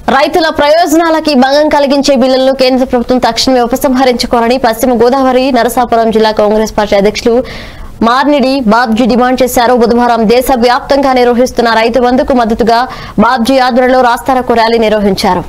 రైతుల ప్రయోజనాలకి భంగం కలిగించే బిల్లులను కేంద్ర ప్రభుత్వం తక్షణమే ఉపసంహరించుకోవాలని పశ్చిమ గోదావరి నరసాపురం జిల్లా కాంగ్రెస్ పార్టీ అధ్యక్షులు మార్నిడి బాబ్జీ డిమాండ్ చేశారు బుధవారం దేశ వ్యాప్తంగా నిర్వహిస్తున్న రైతు బంధుకు మద్దతుగా బాబ్జీ ఆధ్వర్యంలో రాస్తారోకో ర్యాలీ నిర్వహించారు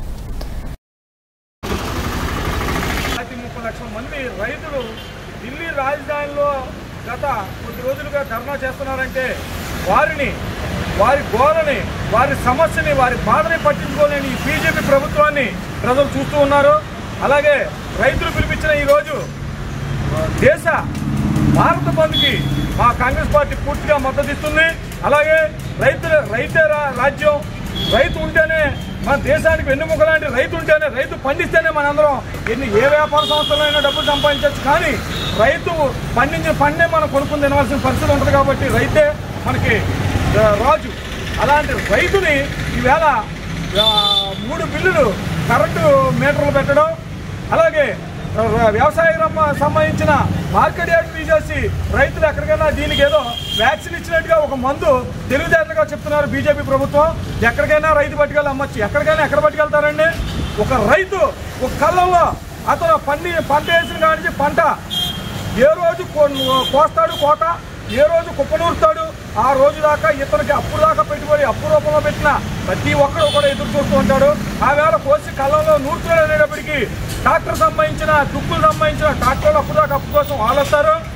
పాతి ముప్పై లక్షల మంది రైతులు ఢిల్లీ రాజధానిలో గత కొద్ది రోజులుగా ధర్నా చేస్తున్నారంటే వారిని వారి గోలని వారి సమస్యని వారి బాధని పట్టించుకోలేని ఈ బీజేపీ ప్రభుత్వాన్ని ప్రజలు చూస్తూ ఉన్నారు అలాగే రైతులు పిలిపించిన ఈరోజు దేశ భారత బంద్కి మా కాంగ్రెస్ పార్టీ పూర్తిగా మద్దతు ఇస్తుంది అలాగే రైతుల రైతే రా- రాజ్యం రైతు ఉంటేనే మన దేశానికి వెన్నుముక లాంటి రైతు ఉంటేనే రైతు పండిస్తేనే మనందరం ఎన్ని ఏ వ్యాపార సంస్థలైనా డబ్బులు సంపాదించవచ్చు కానీ రైతు పండించిన పండే మనం కొనుక్కుని తినవలసిన పరిస్థితి ఉంటుంది కాబట్టి రైతే మనకి ఆ, రాజు అలాంటి రైతుని ఈవేళ ఆ, మూడు బిల్లులు కరెంటు మీటర్లు పెట్టడం అలాగే ర- వ్యవసాయ రంగ- సంబంధించిన మార్కెట్ యార్డ్ తీసేసి రైతులు ఎక్కడికైనా దీనికి ఏదో వ్యాక్సిన్ ఇచ్చినట్టుగా ఒక మందు తెలివితేటలుగా చెప్తున్నారు బీజేపీ ప్రభుత్వం ఎక్కడికైనా రైతు పట్టుకెళ్ళి అమ్మచ్చు ఎక్కడికైనా ఎక్కడ పట్టుకెళ్తారండి ఒక రైతు ఒక కళ్ళంలో అతను పండి పంట వేసిన కాడి నుంచి పంట ఏ రోజు కో- కోస్తాడు కోట ఏ రోజు కుప్పనూరుతాడు ఆ రోజు దాకా ఇతనికి అప్పుడు దాకా పెట్టుబడి అప్పు రూపంలో పెట్టిన ప్రతి ఒక్కరు కూడా ఎదురు చూస్తూ ఉంటాడు ఆ వేళ కోసి కళ్ళంలో నూరుతాడు అనేటప్పటికీ ట్రాక్టర్ సంబంధించిన దుక్కులు సంబంధించిన ట్రాక్టర్లు అప్పుడు దాకా అప్పు కోసం వాళ్ళు వస్తారు